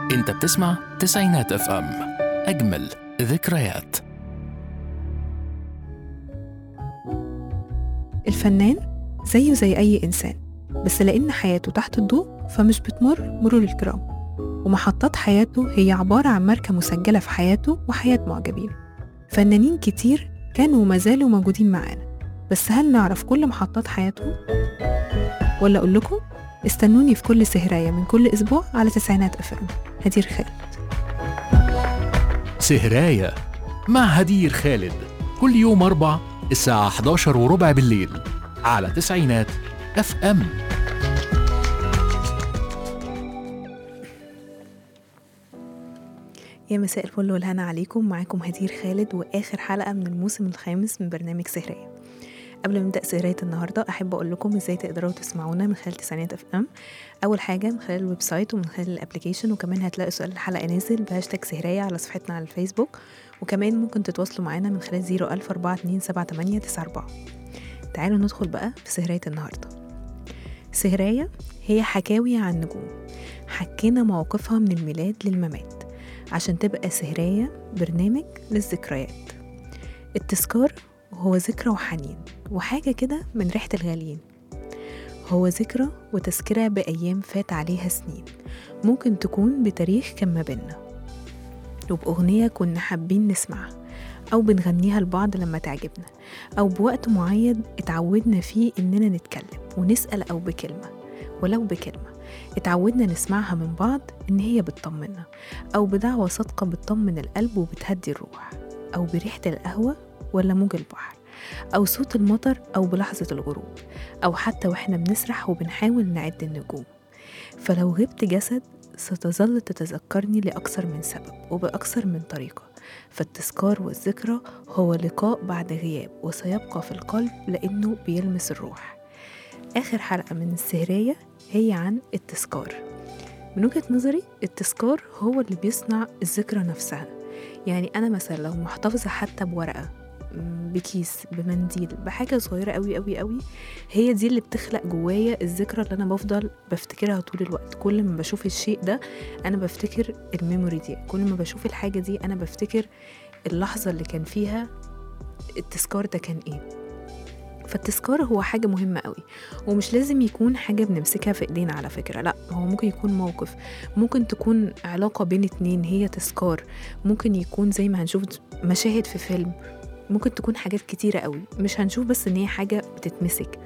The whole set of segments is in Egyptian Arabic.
انت بتسمع تسعينات اف ام اجمل ذكريات الفنان زيه زي أي إنسان بس لأن حياته تحت الضوء فمش بتمر مرور الكرام ومحطات حياته هي عبارة عن ماركة مسجلة في حياته وحياة معجبين فنانين كتير كانوا وما زالوا موجودين معانا بس هل نعرف كل محطات حياتهم؟ ولا أقول لكم استنوني في كل سهراية من كل أسبوع على تسعينات أفلام هدير خالد سهراية مع هدير خالد كل يوم أربع الساعة 11 وربع بالليل على تسعينات اف ام يا مساء الفل والهنا عليكم معاكم هدير خالد واخر حلقه من الموسم الخامس من برنامج سهريه قبل ما نبدا سهريه النهارده احب اقول لكم ازاي تقدروا تسمعونا من خلال تسعينات اف ام اول حاجه من خلال الويب سايت ومن خلال الابلكيشن وكمان هتلاقوا سؤال الحلقه نازل بهاشتاج سهريه على صفحتنا على الفيسبوك وكمان ممكن تتواصلوا معانا من خلال 004278894 تعالوا ندخل بقى في سهريه النهارده سهرية هي حكاوي عن نجوم حكينا مواقفها من الميلاد للممات عشان تبقى سهرية برنامج للذكريات التذكار هو ذكرى وحنين وحاجة كده من ريحة الغاليين هو ذكرى وتذكرة بأيام فات عليها سنين ممكن تكون بتاريخ كان ما بينا وبأغنية كنا حابين نسمعها أو بنغنيها لبعض لما تعجبنا أو بوقت معين اتعودنا فيه إننا نتكلم ونسأل أو بكلمة ولو بكلمة اتعودنا نسمعها من بعض إن هي بتطمنا أو بدعوة صادقة بتطمن القلب وبتهدي الروح أو بريحة القهوة ولا موج البحر أو صوت المطر أو بلحظة الغروب أو حتى وإحنا بنسرح وبنحاول نعد النجوم فلو غبت جسد ستظل تتذكرني لأكثر من سبب وبأكثر من طريقة فالتذكار والذكرى هو لقاء بعد غياب وسيبقى في القلب لأنه بيلمس الروح آخر حلقة من السهرية هي عن التذكار من وجهة نظري التذكار هو اللي بيصنع الذكرى نفسها يعني أنا مثلا لو محتفظة حتى بورقة م، بكيس بمنديل بحاجة صغيرة قوي قوي قوي هي دي اللي بتخلق جوايا الذكرى اللي أنا بفضل بفتكرها طول الوقت كل ما بشوف الشيء ده أنا بفتكر الميموري دي كل ما بشوف الحاجة دي أنا بفتكر اللحظة اللي كان فيها التذكار ده كان إيه فالتذكار هو حاجة مهمة قوي ومش لازم يكون حاجة بنمسكها في ايدينا على فكرة لا هو ممكن يكون موقف ممكن تكون علاقة بين اتنين هي تذكار ممكن يكون زي ما هنشوف مشاهد في فيلم ممكن تكون حاجات كتيرة قوي مش هنشوف بس ان هي حاجة بتتمسك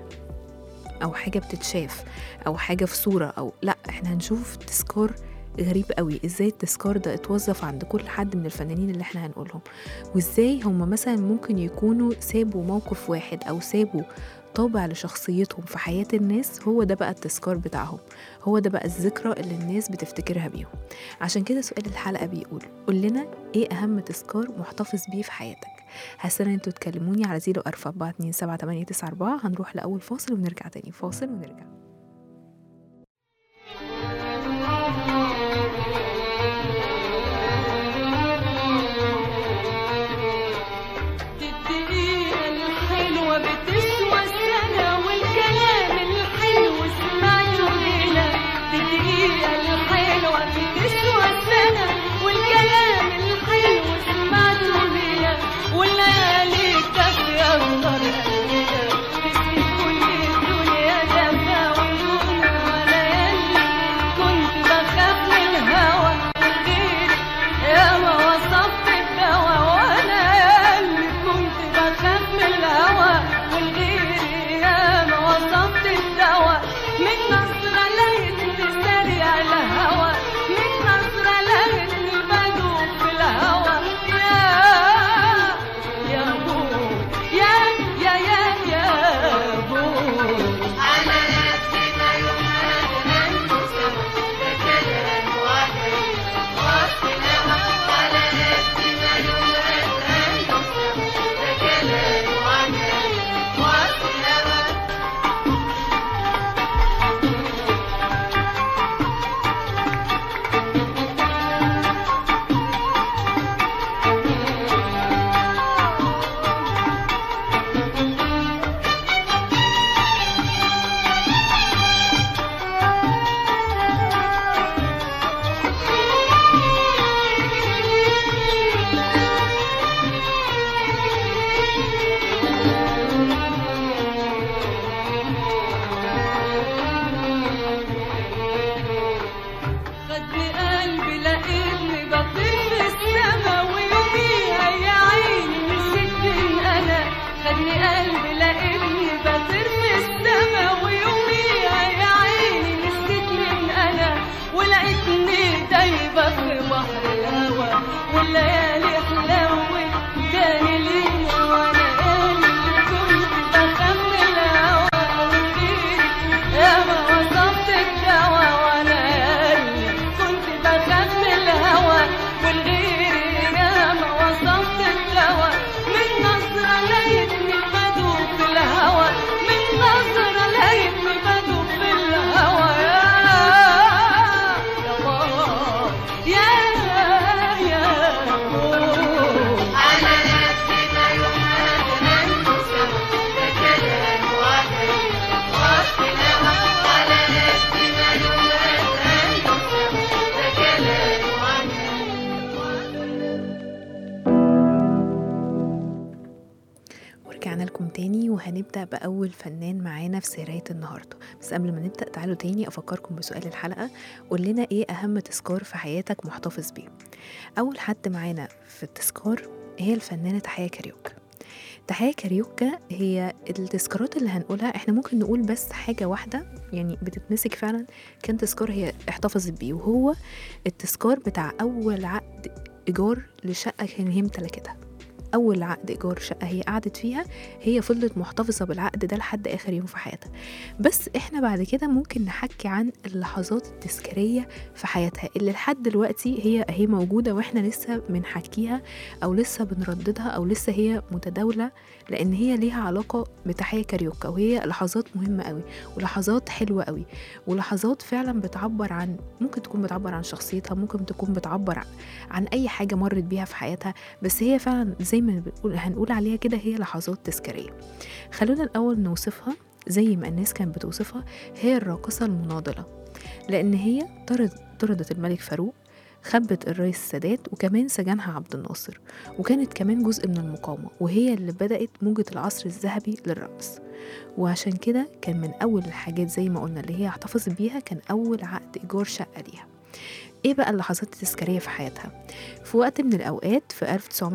او حاجة بتتشاف او حاجة في صورة او لا احنا هنشوف تذكار غريب قوي ازاي التذكار ده اتوظف عند كل حد من الفنانين اللي احنا هنقولهم وازاي هم مثلا ممكن يكونوا سابوا موقف واحد او سابوا طابع لشخصيتهم في حياة الناس هو ده بقى التذكار بتاعهم هو ده بقى الذكرى اللي الناس بتفتكرها بيهم عشان كده سؤال الحلقة بيقول قول لنا ايه أهم تذكار محتفظ بيه في حياتك هستنى انتوا تكلموني على 044278894 هنروح لأول فاصل ونرجع تاني فاصل ونرجع الدقيقة الحلوة بتسوى السنة والكلام الحلو سمعته هنا الدقيقة الحلوة بتسوى السنة والكلام الحلو سمعته هنا والليالي كافية ونار قلبنا تسقي كل الدنيا دفا وهنبدأ بأول فنان معانا في سراية النهاردة بس قبل ما نبدأ تعالوا تاني أفكركم بسؤال الحلقة قول لنا إيه أهم تذكار في حياتك محتفظ بيه أول حد معانا في التذكار هي الفنانة تحية كاريوكا تحية كاريوكا هي التذكارات اللي هنقولها احنا ممكن نقول بس حاجة واحدة يعني بتتمسك فعلا كان تذكار هي احتفظت بيه وهو التذكار بتاع أول عقد إيجار لشقة كان هي امتلكتها أول عقد إيجار شقة هي قعدت فيها هي فضلت محتفظة بالعقد ده لحد آخر يوم في حياتها بس إحنا بعد كده ممكن نحكي عن اللحظات التذكارية في حياتها اللي لحد دلوقتي هي هي موجودة وإحنا لسه بنحكيها أو لسه بنرددها أو لسه هي متداولة لأن هي ليها علاقة بتحية كاريوكا وهي لحظات مهمة قوي ولحظات حلوة قوي ولحظات فعلا بتعبر عن ممكن تكون بتعبر عن شخصيتها ممكن تكون بتعبر عن, عن أي حاجة مرت بيها في حياتها بس هي فعلا زي ما بنقول هنقول عليها كده هي لحظات تذكارية خلونا الأول نوصفها زي ما الناس كانت بتوصفها هي الراقصة المناضلة لأن هي طرد طردت الملك فاروق خبت الرئيس السادات وكمان سجنها عبد الناصر وكانت كمان جزء من المقاومة وهي اللي بدأت موجة العصر الذهبي للرقص وعشان كده كان من أول الحاجات زي ما قلنا اللي هي احتفظت بيها كان أول عقد إيجار شقة ليها ايه بقى اللحظات التذكارية في حياتها في وقت من الأوقات في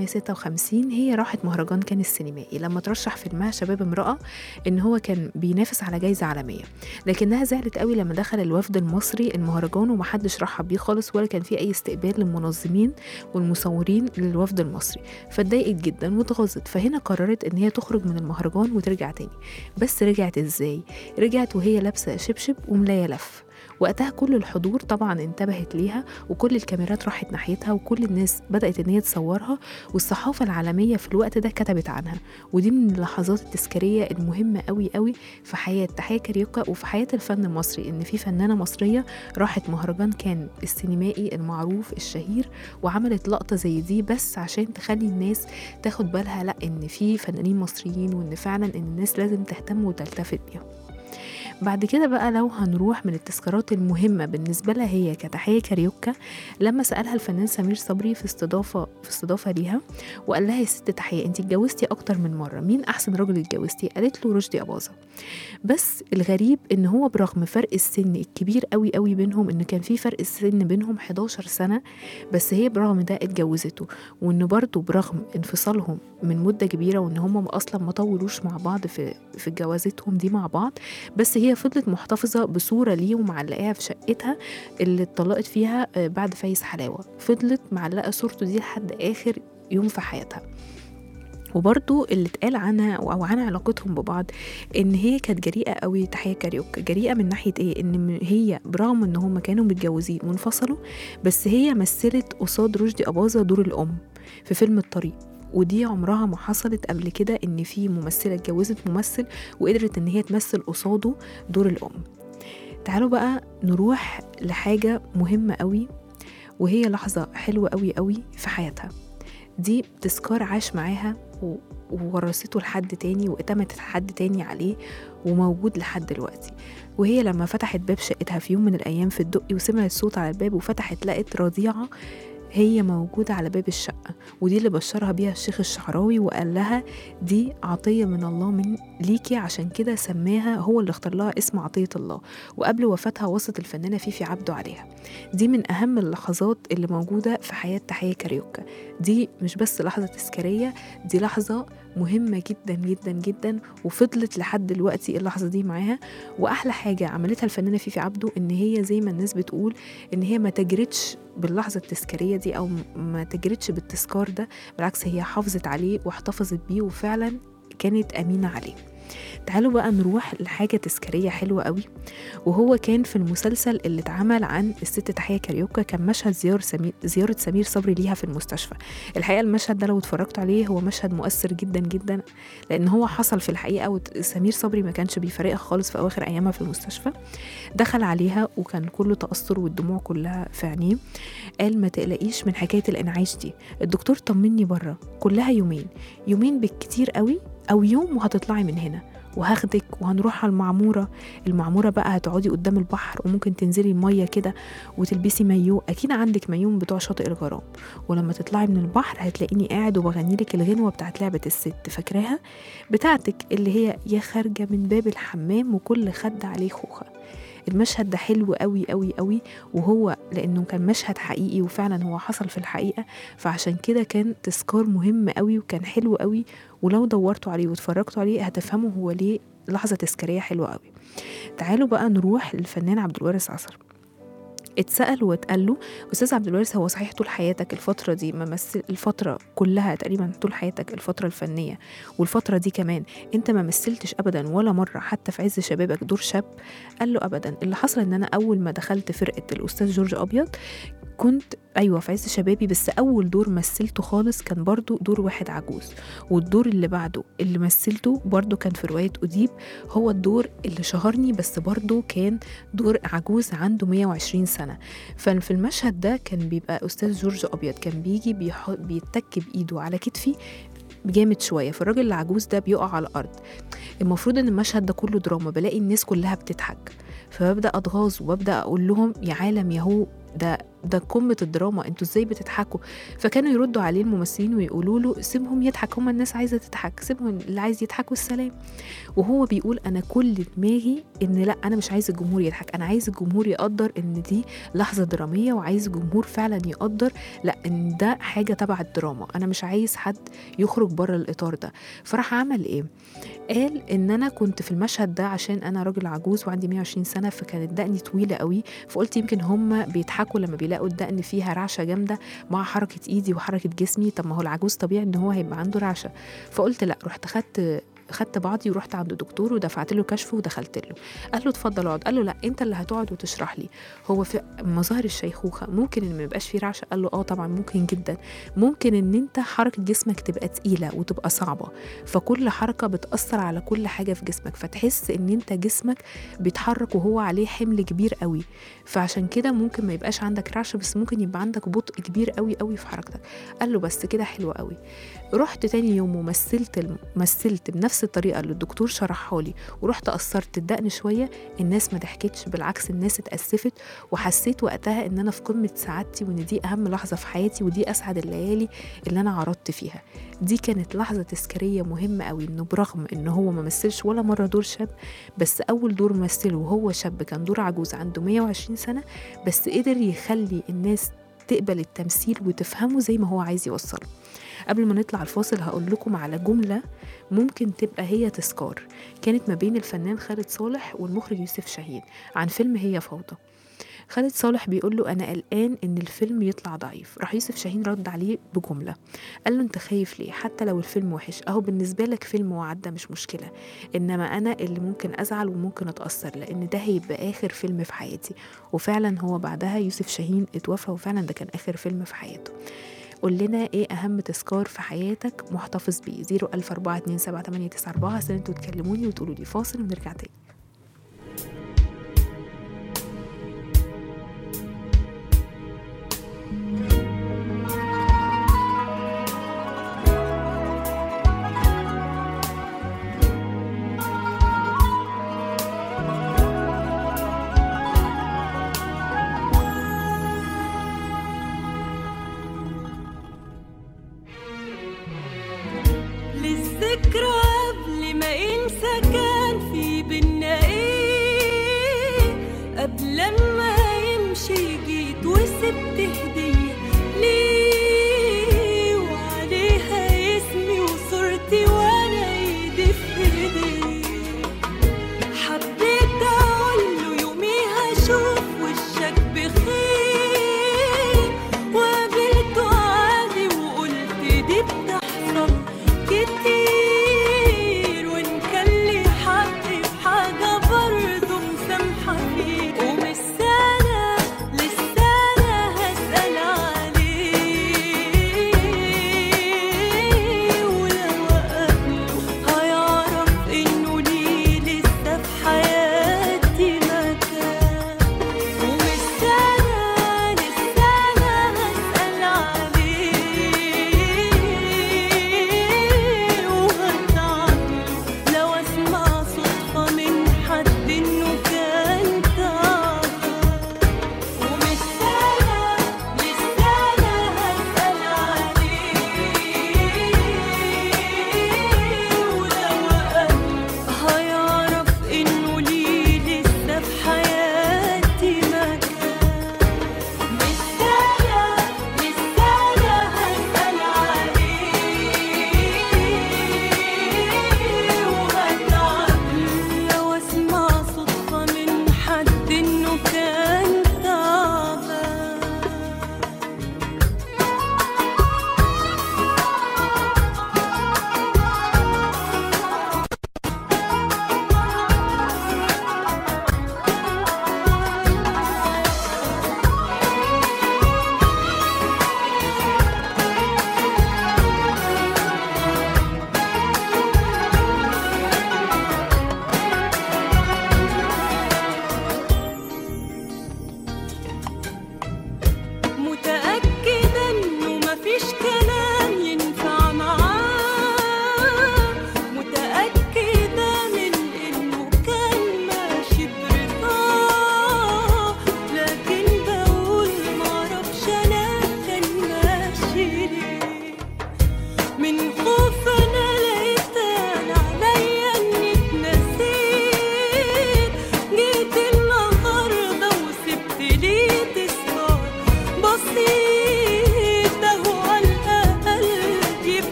1956 هي راحت مهرجان كان السينمائي لما ترشح فيلمها شباب امرأة إن هو كان بينافس على جايزة عالمية لكنها زعلت قوي لما دخل الوفد المصري المهرجان ومحدش رحب بيه خالص ولا كان في أي استقبال للمنظمين والمصورين للوفد المصري فاتضايقت جدا واتغاظت فهنا قررت إن هي تخرج من المهرجان وترجع تاني بس رجعت إزاي؟ رجعت وهي لابسة شبشب وملاية لف وقتها كل الحضور طبعا انتبهت ليها وكل الكاميرات راحت ناحيتها وكل الناس بدأت ان هي تصورها والصحافة العالمية في الوقت ده كتبت عنها ودي من اللحظات التذكارية المهمة قوي قوي في حياة تحية كاريوكا وفي حياة الفن المصري ان في فنانة مصرية راحت مهرجان كان السينمائي المعروف الشهير وعملت لقطة زي دي بس عشان تخلي الناس تاخد بالها لا ان في فنانين مصريين وان فعلا ان الناس لازم تهتم وتلتفت بيهم بعد كده بقى لو هنروح من التذكارات المهمة بالنسبة لها هي كتحية كاريوكا لما سألها الفنان سمير صبري في استضافة في استضافة ليها وقال لها يا ست تحية انت اتجوزتي أكتر من مرة مين أحسن راجل اتجوزتي قالت له رشدي أباظة بس الغريب ان هو برغم فرق السن الكبير قوي قوي بينهم ان كان في فرق السن بينهم 11 سنة بس هي برغم ده اتجوزته وان برضه برغم انفصالهم من مدة كبيرة وان هم اصلا ما طولوش مع بعض في في جوازتهم دي مع بعض بس هي فضلت محتفظة بصورة ليه ومعلقاها في شقتها اللي اتطلقت فيها آه، بعد فايز حلاوة فضلت معلقة صورته دي لحد آخر يوم في حياتها وبرضو اللي اتقال عنها او عن علاقتهم ببعض ان هي كانت جريئه قوي تحيه كاريوكا جريئه من ناحيه ايه ان م- هي برغم ان هم كانوا متجوزين وانفصلوا بس هي مثلت قصاد رشدي اباظه دور الام في فيلم الطريق ودي عمرها ما حصلت قبل كده ان في ممثله اتجوزت ممثل وقدرت ان هي تمثل قصاده دور الام تعالوا بقى نروح لحاجه مهمه قوي وهي لحظه حلوه قوي قوي في حياتها دي تذكار عاش معاها و- وورثته لحد تاني واتمت لحد تاني عليه وموجود لحد دلوقتي وهي لما فتحت باب شقتها في يوم من الأيام في الدقي وسمعت صوت على الباب وفتحت لقت رضيعة هي موجودة على باب الشقة ودي اللي بشرها بيها الشيخ الشعراوي وقال لها دي عطية من الله من ليكي عشان كده سماها هو اللي اختار لها اسم عطية الله وقبل وفاتها وصت الفنانة فيفي عبده عليها دي من أهم اللحظات اللي موجودة في حياة تحية كاريوكا دي مش بس لحظة تذكارية دي لحظة مهمة جدا جدا جدا وفضلت لحد دلوقتي اللحظة دي معاها وأحلى حاجة عملتها الفنانة فيفي عبده إن هي زي ما الناس بتقول إن هي ما تجرتش باللحظة التذكارية دي أو ما تجرتش بالتذكار ده بالعكس هي حافظت عليه واحتفظت بيه وفعلا كانت أمينة عليه تعالوا بقى نروح لحاجة تذكارية حلوة قوي وهو كان في المسلسل اللي اتعمل عن الست تحية كاريوكا كان مشهد زيارة سمير, زيارة سمير صبري ليها في المستشفى الحقيقة المشهد ده لو اتفرجت عليه هو مشهد مؤثر جدا جدا لأن هو حصل في الحقيقة وسمير صبري ما كانش بيفارقها خالص في أواخر أيامها في المستشفى دخل عليها وكان كله تأثر والدموع كلها في عينيه قال ما تقلقيش من حكاية الإنعاش دي الدكتور طمني بره كلها يومين يومين بالكتير قوي أو يوم وهتطلعي من هنا وهاخدك وهنروح على المعموره المعموره بقى هتقعدي قدام البحر وممكن تنزلي الميه كده وتلبسي مايو اكيد عندك مايو من بتوع شاطئ الغرام ولما تطلعي من البحر هتلاقيني قاعد وبغني لك الغنوه بتاعت لعبه الست فاكراها بتاعتك اللي هي يا خارجه من باب الحمام وكل خد عليه خوخه المشهد ده حلو قوي قوي قوي وهو لانه كان مشهد حقيقي وفعلا هو حصل في الحقيقه فعشان كده كان تذكار مهم قوي وكان حلو قوي ولو دورتوا عليه واتفرجتوا عليه هتفهموا هو ليه لحظه تذكاريه حلوه قوي تعالوا بقى نروح للفنان عبد الوارث عصر اتسأل واتقال له أستاذ عبد الوارث هو صحيح طول حياتك الفترة دي ممثل الفترة كلها تقريبا طول حياتك الفترة الفنية والفترة دي كمان أنت ما مثلتش أبدا ولا مرة حتى في عز شبابك دور شاب قال له أبدا اللي حصل إن أنا أول ما دخلت فرقة الأستاذ جورج أبيض كنت أيوة في عز شبابي بس أول دور مثلته خالص كان برضو دور واحد عجوز والدور اللي بعده اللي مثلته برضو كان في رواية أديب هو الدور اللي شهرني بس برضو كان دور عجوز عنده 120 سنة ففي المشهد ده كان بيبقى أستاذ جورج أبيض كان بيجي بيح... بيتك بإيده على كتفي جامد شويه فالراجل العجوز ده بيقع على الارض المفروض ان المشهد ده كله دراما بلاقي الناس كلها بتضحك فببدا اتغاظ وببدا اقول لهم يا عالم يهو ده ده قمة الدراما انتوا ازاي بتضحكوا فكانوا يردوا عليه الممثلين ويقولوا له سيبهم يضحك هما الناس عايزة تضحك سيبهم اللي عايز يضحك والسلام وهو بيقول انا كل دماغي ان لا انا مش عايز الجمهور يضحك انا عايز الجمهور يقدر ان دي لحظة درامية وعايز الجمهور فعلا يقدر لا ان ده حاجة تبع الدراما انا مش عايز حد يخرج بره الاطار ده فراح عمل ايه قال ان انا كنت في المشهد ده عشان انا راجل عجوز وعندي 120 سنه فكانت دقني طويله قوي فقلت يمكن هم بيضحكوا لما بيلاقوا الدقن فيها رعشه جامده مع حركه ايدي وحركه جسمي طب ما هو العجوز طبيعي ان هو هيبقى عنده رعشه فقلت لا رحت خدت خدت بعضي ورحت عند دكتور ودفعت له كشف ودخلت له قال له اتفضل اقعد قال له لا انت اللي هتقعد وتشرح لي هو في مظاهر الشيخوخه ممكن ان ما يبقاش فيه رعشه قال له اه طبعا ممكن جدا ممكن ان انت حركه جسمك تبقى تقيله وتبقى صعبه فكل حركه بتاثر على كل حاجه في جسمك فتحس ان انت جسمك بيتحرك وهو عليه حمل كبير قوي فعشان كده ممكن ما يبقاش عندك رعشه بس ممكن يبقى عندك بطء كبير قوي قوي في حركتك قال له بس كده حلو قوي رحت تاني يوم ومثلت الم... مثلت بنفس الطريقه اللي الدكتور شرحها لي ورحت قصرت الدقن شويه الناس ما ضحكتش بالعكس الناس اتاسفت وحسيت وقتها ان انا في قمه سعادتي وان دي اهم لحظه في حياتي ودي اسعد الليالي اللي انا عرضت فيها دي كانت لحظه تذكاريه مهمه قوي انه برغم ان هو ما مثلش ولا مره دور شاب بس اول دور مثله وهو شاب كان دور عجوز عنده 120 سنه بس قدر يخلي الناس تقبل التمثيل وتفهمه زي ما هو عايز يوصله قبل ما نطلع الفاصل هقول لكم على جملة ممكن تبقى هي تذكار كانت ما بين الفنان خالد صالح والمخرج يوسف شاهين عن فيلم هي فوضى خالد صالح بيقول له انا قلقان ان الفيلم يطلع ضعيف راح يوسف شاهين رد عليه بجمله قال له انت خايف ليه حتى لو الفيلم وحش اهو بالنسبه لك فيلم وعدى مش مشكله انما انا اللي ممكن ازعل وممكن اتاثر لان ده هيبقى اخر فيلم في حياتي وفعلا هو بعدها يوسف شاهين اتوفى وفعلا ده كان اخر فيلم في حياته قول لنا ايه اهم تذكار في حياتك محتفظ بيه 004278994 عشان انتوا تكلموني وتقولوا لي فاصل ونرجع تاني للذكرى قبل ما انسى كان في بينا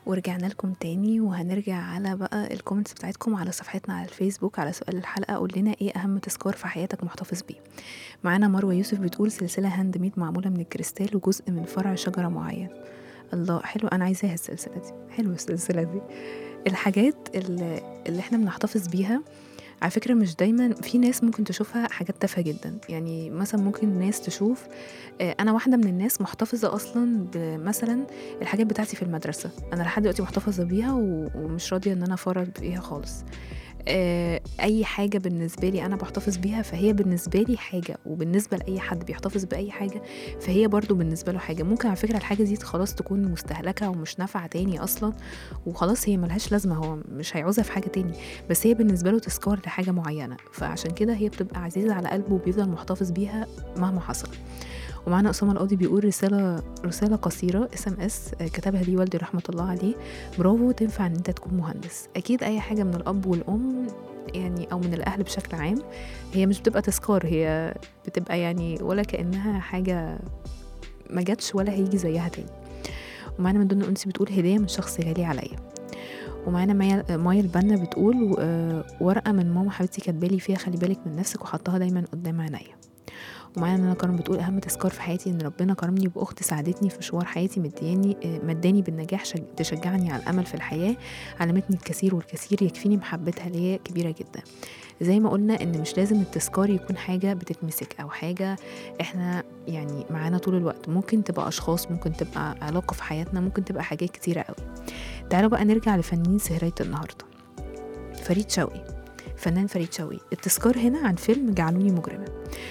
ورجعنا لكم تاني وهنرجع على بقى الكومنتس بتاعتكم على صفحتنا على الفيسبوك على سؤال الحلقة قول لنا ايه أهم تذكار في حياتك محتفظ بيه معانا مروة يوسف بتقول سلسلة هاند ميد معمولة من الكريستال وجزء من فرع شجرة معين الله حلو أنا عايزاها السلسلة دي حلوة السلسلة دي الحاجات اللي, اللي احنا بنحتفظ بيها على فكرة مش دايما في ناس ممكن تشوفها حاجات تافهة جدا يعني مثلا ممكن ناس تشوف آه، أنا واحدة من الناس محتفظة أصلا بمثلا الحاجات بتاعتي في المدرسة أنا لحد دلوقتي محتفظة بيها و- ومش راضية إن أنا أفرط بيها خالص آه، أي حاجة بالنسبة لي أنا بحتفظ بيها فهي بالنسبة لي حاجة وبالنسبة لأي حد بيحتفظ بأي حاجة فهي برضو بالنسبة له حاجة ممكن على فكرة الحاجة دي خلاص تكون مستهلكة ومش نافعة تاني أصلا وخلاص هي ملهاش لازمة هو مش هيعوزها في حاجة تاني بس هي بالنسبة له تذكار لحاجة معينة فعشان كده هي بتبقى عزيزة على قلبه وبيفضل محتفظ بيها مهما حصل ومعانا أسامة القاضي بيقول رسالة رسالة قصيرة اس ام اس كتبها لي والدي رحمة الله عليه برافو تنفع ان انت تكون مهندس اكيد اي حاجة من الاب والام يعني او من الاهل بشكل عام هي مش بتبقى تذكار هي بتبقى يعني ولا كانها حاجة ما جاتش ولا هيجي زيها تاني ومعانا من ضمن الأنس بتقول هدية من شخص غالي عليا ومعانا مايا مايا البنا بتقول آه، ورقة من ماما حبيبتي كاتبالي فيها خلي بالك من نفسك وحطها دايما قدام عينيا ومعانا نانا كرم بتقول اهم تذكار في حياتي ان ربنا كرمني باخت ساعدتني في مشوار حياتي مدياني آه، مداني بالنجاح شج... تشجعني على الامل في الحياه علمتني الكثير والكثير يكفيني محبتها ليا كبيره جدا زي ما قلنا ان مش لازم التذكار يكون حاجه بتتمسك او حاجه احنا يعني معانا طول الوقت ممكن تبقى اشخاص ممكن تبقى علاقه في حياتنا ممكن تبقى حاجات كتيره قوي تعالوا بقى نرجع لفنانين سهرية النهارده فريد شوقي فنان فريد شوقي التذكار هنا عن فيلم جعلوني مجرما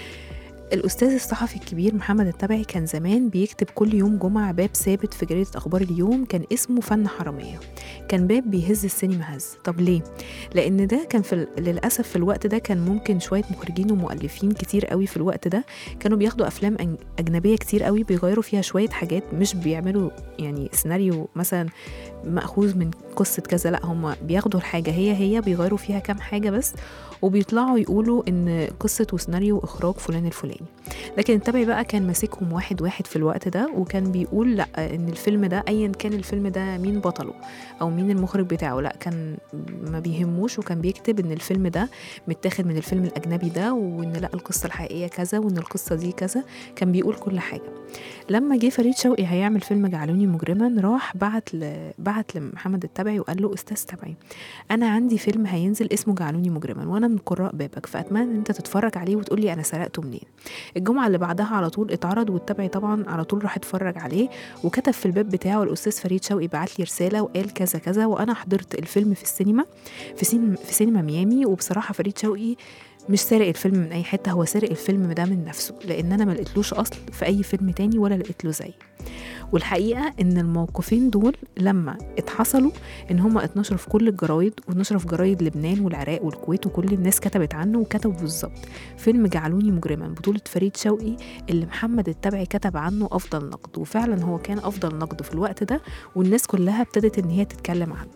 الأستاذ الصحفي الكبير محمد التبعي كان زمان بيكتب كل يوم جمعة باب ثابت في جريدة أخبار اليوم كان اسمه فن حرامية كان باب بيهز السينما هز طب ليه؟ لأن ده كان في ال- للأسف في الوقت ده كان ممكن شوية مخرجين ومؤلفين كتير قوي في الوقت ده كانوا بياخدوا أفلام أج- أجنبية كتير قوي بيغيروا فيها شوية حاجات مش بيعملوا يعني سيناريو مثلا مأخوذ من قصة كذا لا هم بياخدوا الحاجة هي هي بيغيروا فيها كام حاجة بس وبيطلعوا يقولوا ان قصة وسيناريو واخراج فلان الفلاني لكن التبعي بقى كان ماسكهم واحد واحد في الوقت ده وكان بيقول لا ان الفيلم ده ايا كان الفيلم ده مين بطله او مين المخرج بتاعه لا كان ما بيهموش وكان بيكتب ان الفيلم ده متاخد من الفيلم الاجنبي ده وان لا القصة الحقيقية كذا وان القصة دي كذا كان بيقول كل حاجة لما جه فريد شوقي هيعمل فيلم جعلوني مجرما راح بعت ل... بعت لمحمد التبعي وقال له استاذ تبعي انا عندي فيلم هينزل اسمه جعلوني مجرما وانا من قراء بابك فاتمنى ان انت تتفرج عليه وتقول لي انا سرقته منين الجمعه اللي بعدها على طول اتعرض والتبعي طبعا على طول راح اتفرج عليه وكتب في الباب بتاعه الاستاذ فريد شوقي بعت لي رساله وقال كذا كذا وانا حضرت الفيلم في السينما في سينما في سينما ميامي وبصراحه فريد شوقي مش سارق الفيلم من اي حته هو سارق الفيلم ده من نفسه لان انا ما لقيتلوش اصل في اي فيلم تاني ولا لقيت له زي والحقيقه ان الموقفين دول لما اتحصلوا ان هم اتنشروا في كل الجرايد واتنشروا في جرايد لبنان والعراق والكويت وكل الناس كتبت عنه وكتبوا بالظبط فيلم جعلوني مجرما بطولة فريد شوقي اللي محمد التبعي كتب عنه أفضل نقد وفعلا هو كان أفضل نقد في الوقت ده والناس كلها ابتدت إن هي تتكلم عنه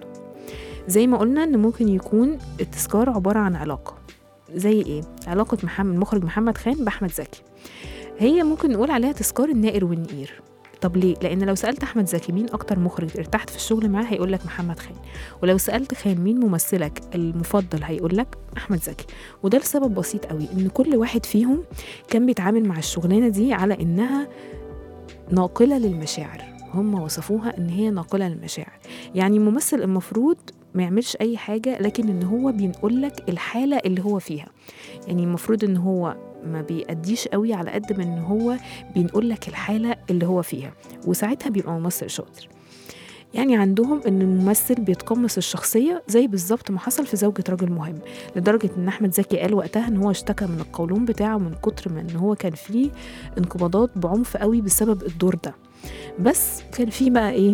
زي ما قلنا إن ممكن يكون التذكار عبارة عن علاقة زي إيه؟ علاقة محمد المخرج محمد خان بأحمد زكي هي ممكن نقول عليها تذكار النائر والنقير طب ليه؟ لأن لو سألت أحمد زكي مين أكتر مخرج ارتحت في الشغل معاه هيقول لك محمد خان ولو سألت خان مين ممثلك المفضل هيقول لك أحمد زكي وده لسبب بسيط قوي إن كل واحد فيهم كان بيتعامل مع الشغلانة دي على إنها ناقلة للمشاعر هم وصفوها إن هي ناقلة للمشاعر يعني ممثل المفروض ما يعملش أي حاجة لكن إن هو بينقل لك الحالة اللي هو فيها يعني المفروض إن هو ما بيأديش قوي على قد ما إن هو بينقل لك الحالة اللي هو فيها وساعتها بيبقى ممثل شاطر يعني عندهم ان الممثل بيتقمص الشخصيه زي بالظبط ما حصل في زوجة راجل مهم لدرجه ان احمد زكي قال وقتها ان هو اشتكى من القولون بتاعه من كتر ما ان هو كان فيه انقباضات بعنف قوي بسبب الدور ده بس كان فيه بقى ايه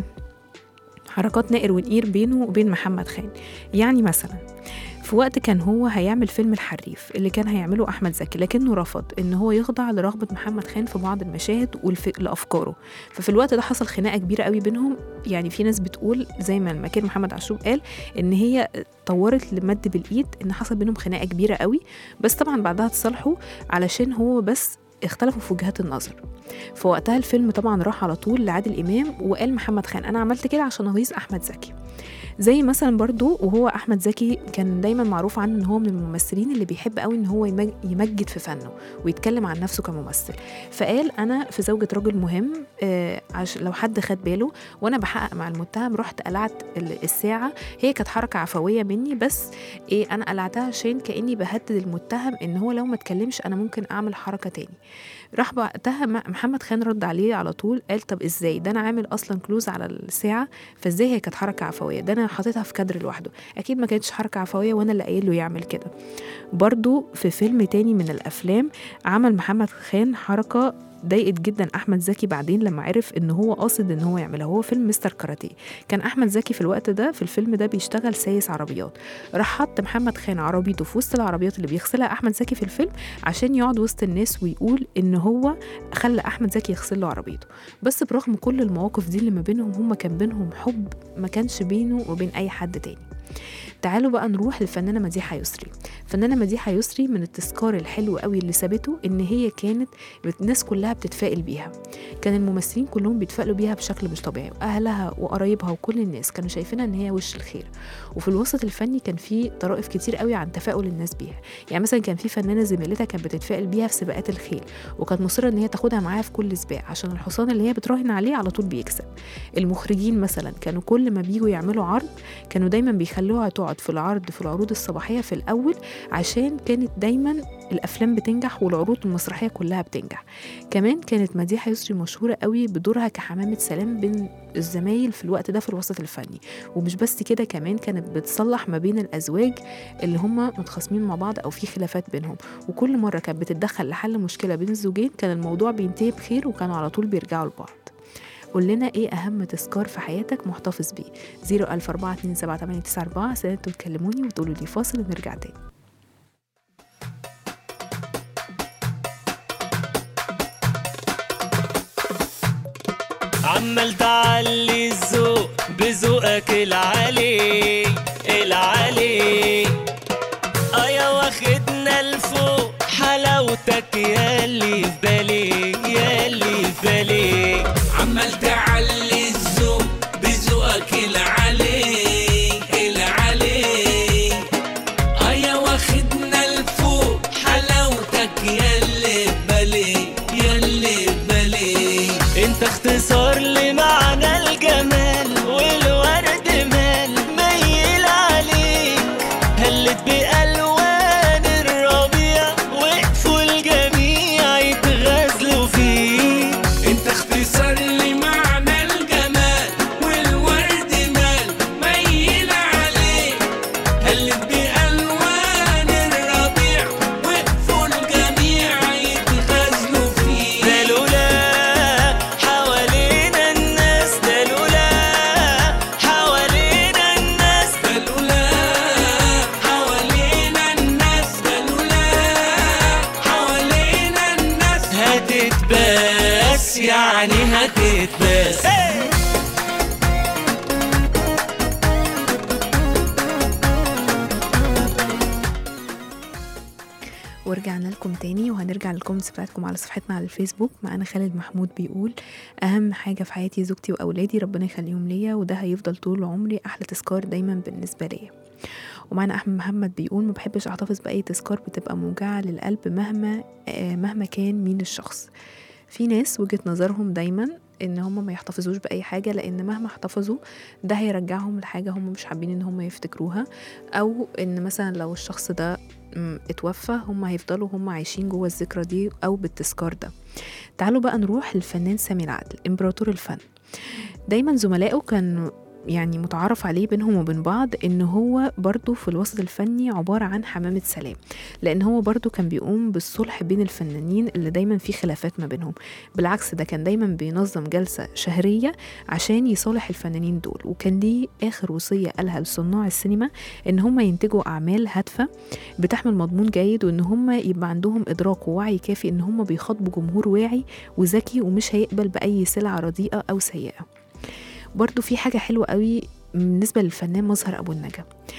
حركات نائر ونقير بينه وبين محمد خان يعني مثلا في وقت كان هو هيعمل فيلم الحريف اللي كان هيعمله احمد زكي لكنه رفض ان هو يخضع لرغبه محمد خان في بعض المشاهد والف... لافكاره ففي الوقت ده حصل خناقه كبيره قوي بينهم يعني في ناس بتقول زي ما المكير محمد عاشور قال ان هي طورت لمد بالايد ان حصل بينهم خناقه كبيره قوي بس طبعا بعدها اتصالحوا علشان هو بس اختلفوا في وجهات النظر فوقتها الفيلم طبعا راح على طول لعادل امام وقال محمد خان انا عملت كده عشان اغيظ احمد زكي زي مثلا برضو وهو احمد زكي كان دايما معروف عنه ان هو من الممثلين اللي بيحب قوي ان هو يمج- يمجد في فنه ويتكلم عن نفسه كممثل فقال انا في زوجة رجل مهم آه عش لو حد خد باله وانا بحقق مع المتهم رحت قلعت ال- الساعه هي كانت حركه عفويه مني بس ايه انا قلعتها عشان كاني بهدد المتهم ان هو لو ما اتكلمش انا ممكن اعمل حركه تاني راح وقتها م- محمد خان رد عليه على طول قال طب ازاي ده انا عامل اصلا كلوز على الساعه فازاي هي كانت حركه عفويه ده انا حاططها في كادر لوحده اكيد ما كانتش حركه عفويه وانا اللي قايل له يعمل كده برضو في فيلم تاني من الافلام عمل محمد خان حركه ضايقت جدا احمد زكي بعدين لما عرف ان هو قاصد ان هو يعملها هو فيلم مستر كاراتيه كان احمد زكي في الوقت ده في الفيلم ده بيشتغل سايس عربيات راح حط محمد خان عربيته في وسط العربيات اللي بيغسلها احمد زكي في الفيلم عشان يقعد وسط الناس ويقول ان هو خلى احمد زكي يغسل له عربيته بس برغم كل المواقف دي اللي ما بينهم هما كان بينهم حب ما كانش بينه وبين اي حد تاني تعالوا بقى نروح للفنانه مديحه يسري الفنانه مديحه يسري من التذكار الحلو قوي اللي سابته ان هي كانت الناس كلها بتتفائل بيها كان الممثلين كلهم بيتفائلوا بيها بشكل مش طبيعي واهلها وقرايبها وكل الناس كانوا شايفينها ان هي وش الخير وفي الوسط الفني كان في طرائف كتير قوي عن تفاؤل الناس بيها يعني مثلا كان في فنانه زميلتها كانت بتتفائل بيها في سباقات الخيل وكانت مصره ان هي تاخدها معاها في كل سباق عشان الحصان اللي هي بتراهن عليه على طول بيكسب المخرجين مثلا كانوا كل ما بيجوا يعملوا عرض كانوا دايما بيخلوها تقعد في العرض في العروض الصباحيه في الاول عشان كانت دايما الافلام بتنجح والعروض المسرحيه كلها بتنجح كمان كانت مديحه يسري مشهوره قوي بدورها كحمامه سلام بين الزمايل في الوقت ده في الوسط الفني ومش بس كده كمان كانت بتصلح ما بين الازواج اللي هم متخاصمين مع بعض او في خلافات بينهم وكل مره كانت بتتدخل لحل مشكله بين الزوجين كان الموضوع بينتهي بخير وكانوا على طول بيرجعوا لبعض قول لنا ايه اهم تذكار في حياتك محتفظ بيه 004278994 عشان انتوا تكلموني وتقولوا لي فاصل ونرجع تاني عمال تعلي الذوق بذوقك العالي العالي اه يا واخدنا لفوق حلاوتك ياللي في بالي ياللي في بالي عمال تعلي الذوق بذوقك العلي العلي ايا واخدنا لفوق حلاوتك ياللي بالي ياللي بالي انت اختصار لمعنى الجمال والورد مال ميل عليك هلت بألوان الربيع وقفوا الجميع يتغزلوا فيك انت اختصار لمعنى الجمال والورد مال ميل عليك هلت بألوان الربيع وقفوا الجميع يتغزلوا فيه ده لولا حوالينا الناس ده لولا حوالينا الناس قالولا حوالينا الناس قالولا حوالينا الناس هتتباس يعني هتتباس ورجعنا لكم تاني وهنرجع للكومنتس بتاعتكم على صفحتنا على الفيسبوك معانا خالد محمود بيقول اهم حاجه في حياتي زوجتي واولادي ربنا يخليهم ليا وده هيفضل طول عمري احلى تذكار دايما بالنسبه ليا ومعنا احمد محمد بيقول ما بحبش احتفظ باي تذكار بتبقى موجعه للقلب مهما آه مهما كان مين الشخص في ناس وجهه نظرهم دايما ان هم ما يحتفظوش باي حاجه لان مهما احتفظوا ده هيرجعهم لحاجه هم مش حابين ان هم يفتكروها او ان مثلا لو الشخص ده م، اتوفى هم هيفضلوا هم عايشين جوه الذكرى دي او بالتذكار ده تعالوا بقى نروح للفنان سامي العدل امبراطور الفن دايما زملائه كان يعني متعارف عليه بينهم وبين بعض ان هو برضو في الوسط الفني عبارة عن حمامة سلام لان هو برضو كان بيقوم بالصلح بين الفنانين اللي دايما في خلافات ما بينهم بالعكس ده كان دايما بينظم جلسة شهرية عشان يصالح الفنانين دول وكان ليه اخر وصية قالها لصناع السينما ان هم ينتجوا اعمال هادفة بتحمل مضمون جيد وان هم يبقى عندهم ادراك ووعي كافي ان هم بيخاطبوا جمهور واعي وذكي ومش هيقبل باي سلعة رديئة او سيئة برضو في حاجة حلوة قوي بالنسبة للفنان مظهر أبو النجا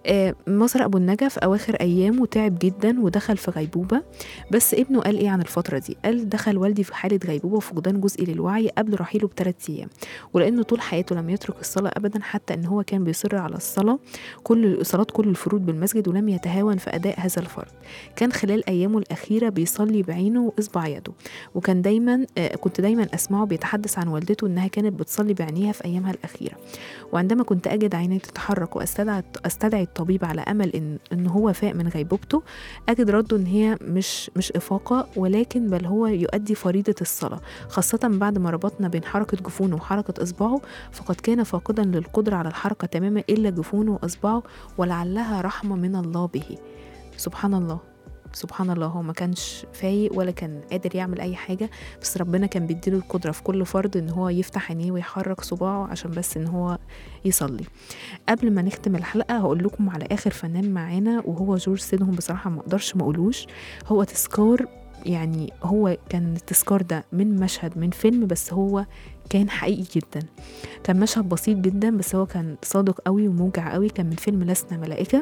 آه، مصر أبو النجا في أواخر أيامه تعب جدا ودخل في غيبوبة بس ابنه قال إيه عن الفترة دي قال دخل والدي في حالة غيبوبة وفقدان جزئي للوعي قبل رحيله بثلاث أيام ولأنه طول حياته لم يترك الصلاة أبدا حتى أن هو كان بيصر على الصلاة كل صلاة كل الفروض بالمسجد ولم يتهاون في أداء هذا الفرض كان خلال أيامه الأخيرة بيصلي بعينه وإصبع يده وكان دايما آه، كنت دايما أسمعه بيتحدث عن والدته إنها كانت بتصلي بعينيها في أيامها الأخيرة وعندما كنت أجد عيني تتحرك وأستدعي أستدعي الطبيب على أمل إن إن هو فاق من غيبوبته أجد رده إن هي مش مش إفاقة ولكن بل هو يؤدي فريضة الصلاة خاصة بعد ما ربطنا بين حركة جفونه وحركة إصبعه فقد كان فاقدا للقدرة على الحركة تماما إلا جفونه وإصبعه ولعلها رحمة من الله به سبحان الله سبحان الله هو ما كانش فايق ولا كان قادر يعمل اي حاجه بس ربنا كان بيديله القدره في كل فرد ان هو يفتح عينيه ويحرك صباعه عشان بس ان هو يصلي قبل ما نختم الحلقه هقول لكم على اخر فنان معانا وهو جورج سيدهم بصراحه ما اقدرش ما اقولوش هو تذكار يعني هو كان التذكار ده من مشهد من فيلم بس هو كان حقيقي جدا كان مشهد بسيط جدا بس هو كان صادق قوي وموجع قوي كان من فيلم لسنا ملائكه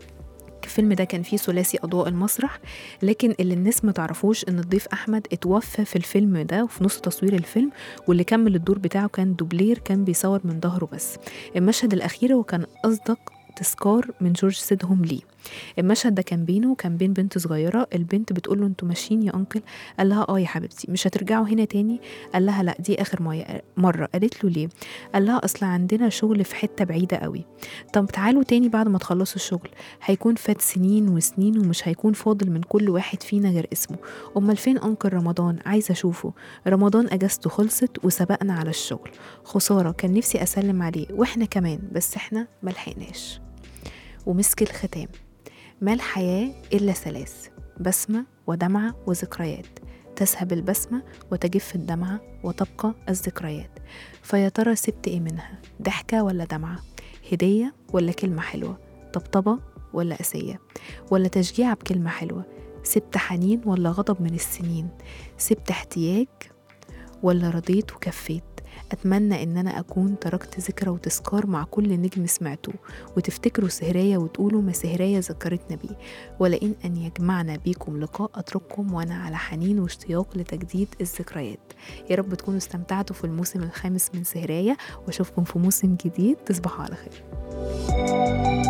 الفيلم ده كان فيه ثلاثي اضواء المسرح لكن اللي الناس ما تعرفوش ان الضيف احمد اتوفى في الفيلم ده وفي نص تصوير الفيلم واللي كمل الدور بتاعه كان دوبلير كان بيصور من ظهره بس المشهد الاخير وكان اصدق تذكار من جورج سيدهم ليه المشهد ده كان بينه وكان بين بنت صغيره البنت بتقول له انتوا ماشيين يا انكل قال لها اه يا حبيبتي مش هترجعوا هنا تاني قال لها لا دي اخر مية- مره قالت له ليه قال لها اصل عندنا شغل في حته بعيده قوي طب تعالوا تاني بعد ما تخلصوا الشغل هيكون فات سنين وسنين ومش هيكون فاضل من كل واحد فينا غير اسمه امال فين انكل رمضان عايزه اشوفه رمضان اجازته خلصت وسبقنا على الشغل خساره كان نفسي اسلم عليه واحنا كمان بس احنا ملحقناش ومسك الختام ما الحياه الا ثلاث بسمه ودمعه وذكريات تذهب البسمه وتجف الدمعه وتبقى الذكريات فيا ترى سبت ايه منها ضحكه ولا دمعه هديه ولا كلمه حلوه طبطبه ولا قاسيه ولا تشجيع بكلمه حلوه سبت حنين ولا غضب من السنين سبت احتياج ولا رضيت وكفيت أتمنى إن أنا أكون تركت ذكرى وتذكار مع كل نجم سمعتوه وتفتكروا سهرية وتقولوا ما سهرية ذكرتنا بيه ولئن أن يجمعنا بيكم لقاء أترككم وأنا على حنين واشتياق لتجديد الذكريات يا رب تكونوا استمتعتوا في الموسم الخامس من سهرية وأشوفكم في موسم جديد تصبحوا على خير